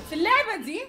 في اللعبة دي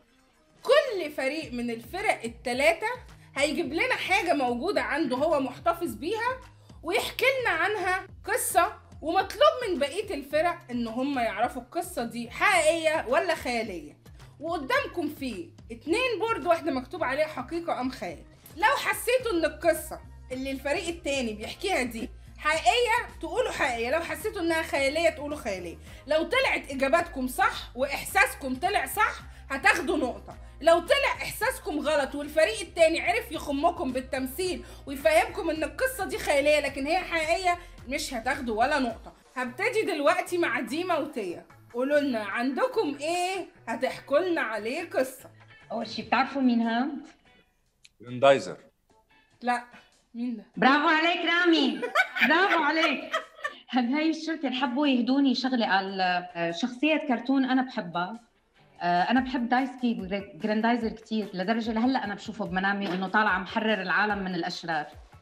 كل فريق من الفرق التلاتة هيجيب لنا حاجة موجودة عنده هو محتفظ بيها ويحكي لنا عنها قصة ومطلوب من بقية الفرق ان هم يعرفوا القصة دي حقيقية ولا خيالية وقدامكم فيه اتنين بورد واحدة مكتوب عليها حقيقة ام خيال لو حسيتوا ان القصة اللي الفريق التاني بيحكيها دي حقيقية تقولوا حقيقية لو حسيتوا انها خيالية تقولوا خيالية لو طلعت اجاباتكم صح واحساسكم طلع صح هتاخدوا نقطة لو طلع احساسكم غلط والفريق التاني عرف يخمكم بالتمثيل ويفهمكم ان القصة دي خيالية لكن هي حقيقية مش هتاخدوا ولا نقطة هبتدي دلوقتي مع ديما وتيا قولوا لنا عندكم ايه هتحكوا لنا عليه قصة اول شيء بتعرفوا مين هاد؟ جراندايزر لا مين ده برافو عليك رامي برافو عليك هاد هاي الشركة اللي حبوا يهدوني شغلة على آه، شخصية كرتون أنا بحبها آه، أنا بحب دايسكي جراندايزر كتير لدرجة لهلا أنا بشوفه بمنامي إنه طالع محرر العالم من الأشرار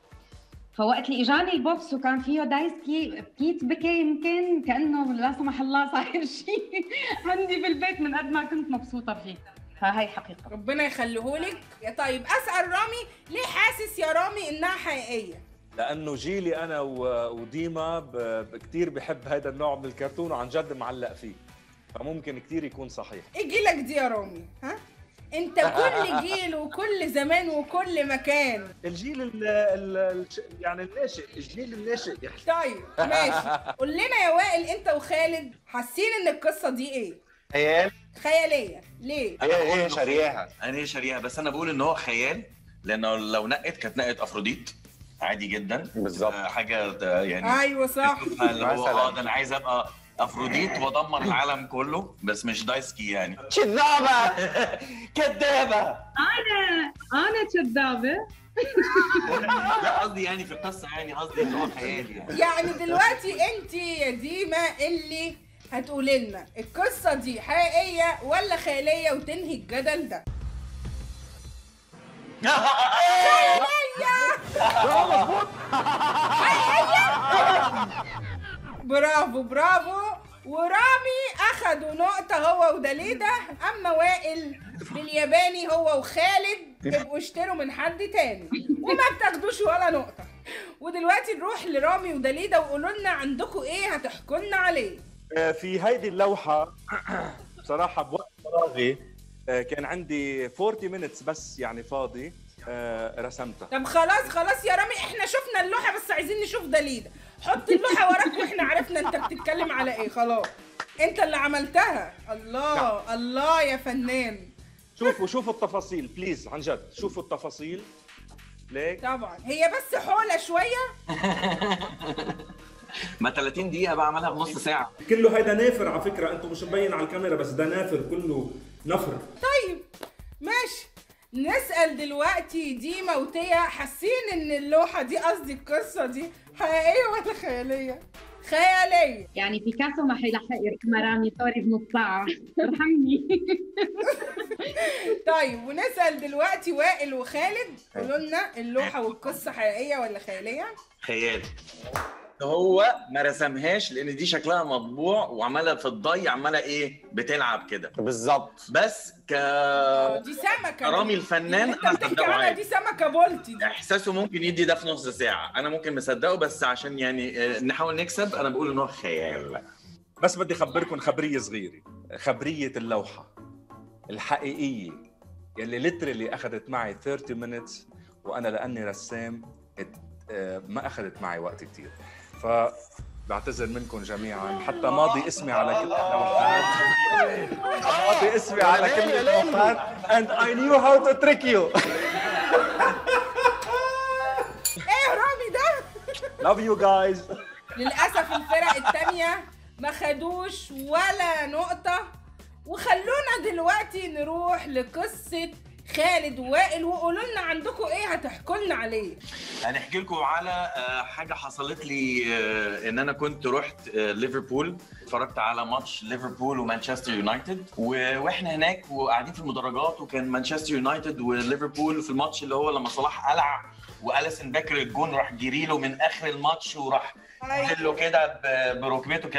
فوقت اللي اجاني البوكس وكان فيه دايسكي بكيت بكي يمكن كانه لا سمح الله صاير شيء عندي بالبيت من قد ما كنت مبسوطه فيه فهي حقيقه ربنا يخليهولك يا طيب اسال رامي ليه حاسس يا رامي انها حقيقيه لانه جيلي انا و- وديما ب- ب- كتير بحب هذا النوع من الكرتون وعن جد معلق فيه فممكن كتير يكون صحيح ايه جيلك دي يا رامي ها انت كل جيل وكل زمان وكل مكان الجيل ال ال يعني الناشئ الجيل الناشئ يحكي طيب ماشي قول لنا يا وائل انت وخالد حاسين ان القصه دي ايه خيال خياليه ليه هي هي شارياها انا هي شاريها بس انا بقول ان هو خيال لانه لو نقت كانت نقت افروديت عادي جدا بالظبط. آه، حاجه آه، يعني ايوه صح اللي هو مثلاً. اه ده انا عايز ابقى افروديت وادمر العالم كله بس مش دايسكي يعني كذابة كذابة انا انا كذابه لا قصدي يعني في القصه يعني قصدي ان هو خيال يعني يعني دلوقتي انت يا ديما اللي هتقولي لنا القصه دي حقيقيه ولا خياليه وتنهي الجدل ده برافو برافو ورامي اخدوا نقطة هو ودليدة اما وائل بالياباني هو وخالد تبقوا اشتروا من حد تاني وما بتاخدوش ولا نقطة ودلوقتي نروح لرامي ودليدة وقولوا لنا عندكم ايه هتحكوا لنا عليه آه، في هيدي اللوحة بصراحة بوقت فراغي آه، كان عندي 40 minutes بس يعني فاضي آه، رسمتها طب خلاص خلاص يا رامي احنا شفنا اللوحة بس عايزين نشوف دليدة حط اللوحة وراك واحنا عرفنا انت بتتكلم على ايه خلاص انت اللي عملتها الله الله يا فنان شوفوا شوفوا التفاصيل بليز عن جد شوفوا التفاصيل ليك طبعا هي بس حولة شوية ما 30 دقيقه بعملها بنص ساعه كله هيدا نافر على فكره انتم مش مبين على الكاميرا بس ده نافر كله نفر طيب ماشي نسأل دلوقتي ديما وتيا حاسين ان اللوحة دي قصدي القصة دي حقيقية ولا خيالية؟ خيالية يعني بيكاسو ما حيلحق يركب رامي سوري بنص ساعه ارحمني طيب ونسأل دلوقتي وائل وخالد قولوا لنا اللوحة والقصة حقيقية ولا خيالية؟ خيال هو ما رسمهاش لان دي شكلها مطبوع وعملها في الضي عماله ايه بتلعب كده بالظبط بس ك آه، دي سمكة رامي دي. الفنان اللي انا انت بتحكي مصدقه عنها عادي دي سمكة بولتي دي احساسه ممكن يدي ده في نص ساعه انا ممكن مصدقه بس عشان يعني آه، نحاول نكسب انا بقول ان هو خيال بس بدي اخبركم خبريه صغيره خبريه اللوحه الحقيقيه يلي ليترلي اخذت معي 30 minutes وانا لاني رسام ات- آه، ما اخذت معي وقت كتير ف بعتذر منكم جميعا حتى ماضي اسمي على كل اللوحات ماضي اسمي على كل اللوحات and I knew how to trick you ايه رامي ده؟ love you guys للأسف الفرق التانية ما خدوش ولا نقطة وخلونا دلوقتي نروح لقصة خالد ووائل وقولوا لنا عندكم ايه هتحكوا لنا عليه هنحكي لكم على آه، حاجه حصلت لي آه، ان انا كنت رحت آه، ليفربول اتفرجت على ماتش ليفربول ومانشستر يونايتد و- واحنا هناك وقاعدين في المدرجات وكان مانشستر يونايتد وليفربول في الماتش اللي هو لما صلاح قلع واليسون باكر الجون راح جري له من اخر الماتش وراح أيوة. له كده ب- بركبته كان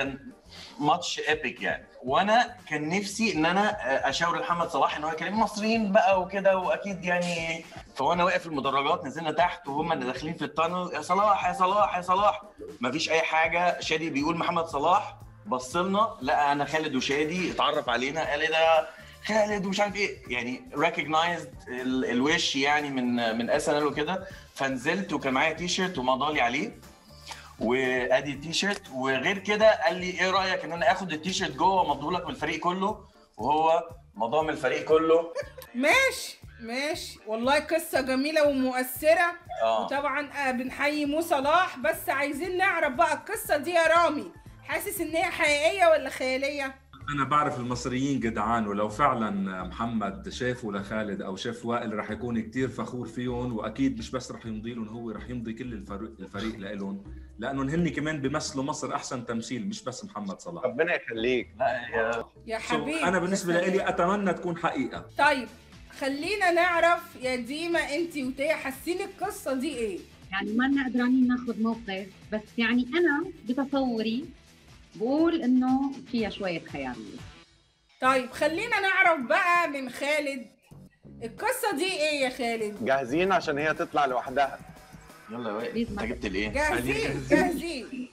ماتش ايبك يعني وانا كان نفسي ان انا اشاور لمحمد صلاح ان هو يكلم مصريين بقى وكده واكيد يعني فوانا واقف في المدرجات نزلنا تحت وهم اللي داخلين في التانل يا صلاح يا صلاح يا صلاح مفيش اي حاجه شادي بيقول محمد صلاح بص لنا لقى انا خالد وشادي اتعرف علينا قال ايه ده خالد ومش عارف ايه يعني ريكوجنايزد الوش يعني من من اس ان ال وكده فنزلت وكان معايا تي شيرت ومضالي عليه وادي التي شيرت وغير كده قال لي ايه رايك ان انا اخد التي شيرت جوه ومضيه لك من الفريق كله وهو مضاه من الفريق كله ماشي ماشي والله قصة جميلة ومؤثرة اه وطبعا آه، بنحيي مو صلاح بس عايزين نعرف بقى القصة دي يا رامي حاسس ان هي حقيقية ولا خيالية؟ انا بعرف المصريين جدعان ولو فعلا محمد شافوا لخالد او شاف وائل رح يكون كتير فخور فيهم واكيد مش بس رح يمضي لهم هو رح يمضي كل الفريق الفريق لهم لانهم هن كمان بيمثلوا مصر احسن تمثيل مش بس محمد صلاح ربنا يخليك لا يا يا So, حبيبي انا بالنسبه لي اتمنى تكون حقيقه طيب خلينا نعرف يا ديما انت وتيا حاسين القصة دي ايه؟ يعني ما لنا قدرانين ناخذ موقف بس يعني انا بتصوري بقول انه فيها شويه خياليه طيب خلينا نعرف بقى من خالد القصة دي ايه يا خالد؟ جاهزين عشان هي تطلع لوحدها يلا يا وائل بليز انت ما- جبت الايه؟ جاهزين جاهزين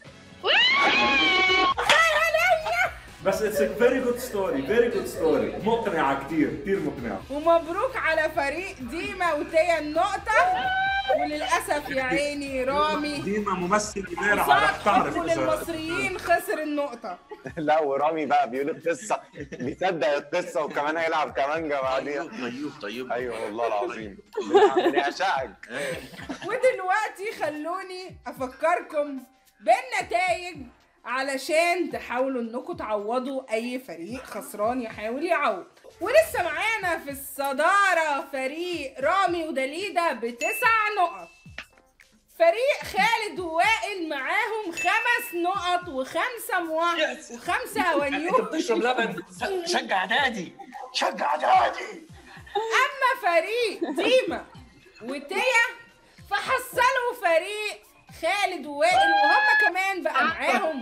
بس اتس فيري جود ستوري فيري جود ستوري مقنعه كثير كثير مقنعه ومبروك على فريق ديما وتيا النقطة وللأسف يا عيني رامي ديما ممثل إذاعة رح صح تعرف حكم إذا- للمصريين خسر النقطة لا ورامي بقى بيقول القصه بيصدق القصه وكمان هيلعب كمانجا بعديها طيب طيب طيب ايوه والله العظيم بنعشقك ودلوقتي خلوني أفكركم بالنتائج علشان تحاولوا انكم تعوضوا اي فريق خسران يحاول يعوض ولسه معانا في الصدارة فريق رامي ودليدا بتسع نقط فريق خالد ووائل معاهم خمس نقط وخمسة مواقف Yes. وخمسة انت هوانيوم بتشرب لبن شجع نادي شجع نادي اما فريق ديما وتيا فحصلوا فريق خالد ووائل وهم كمان بقى معاهم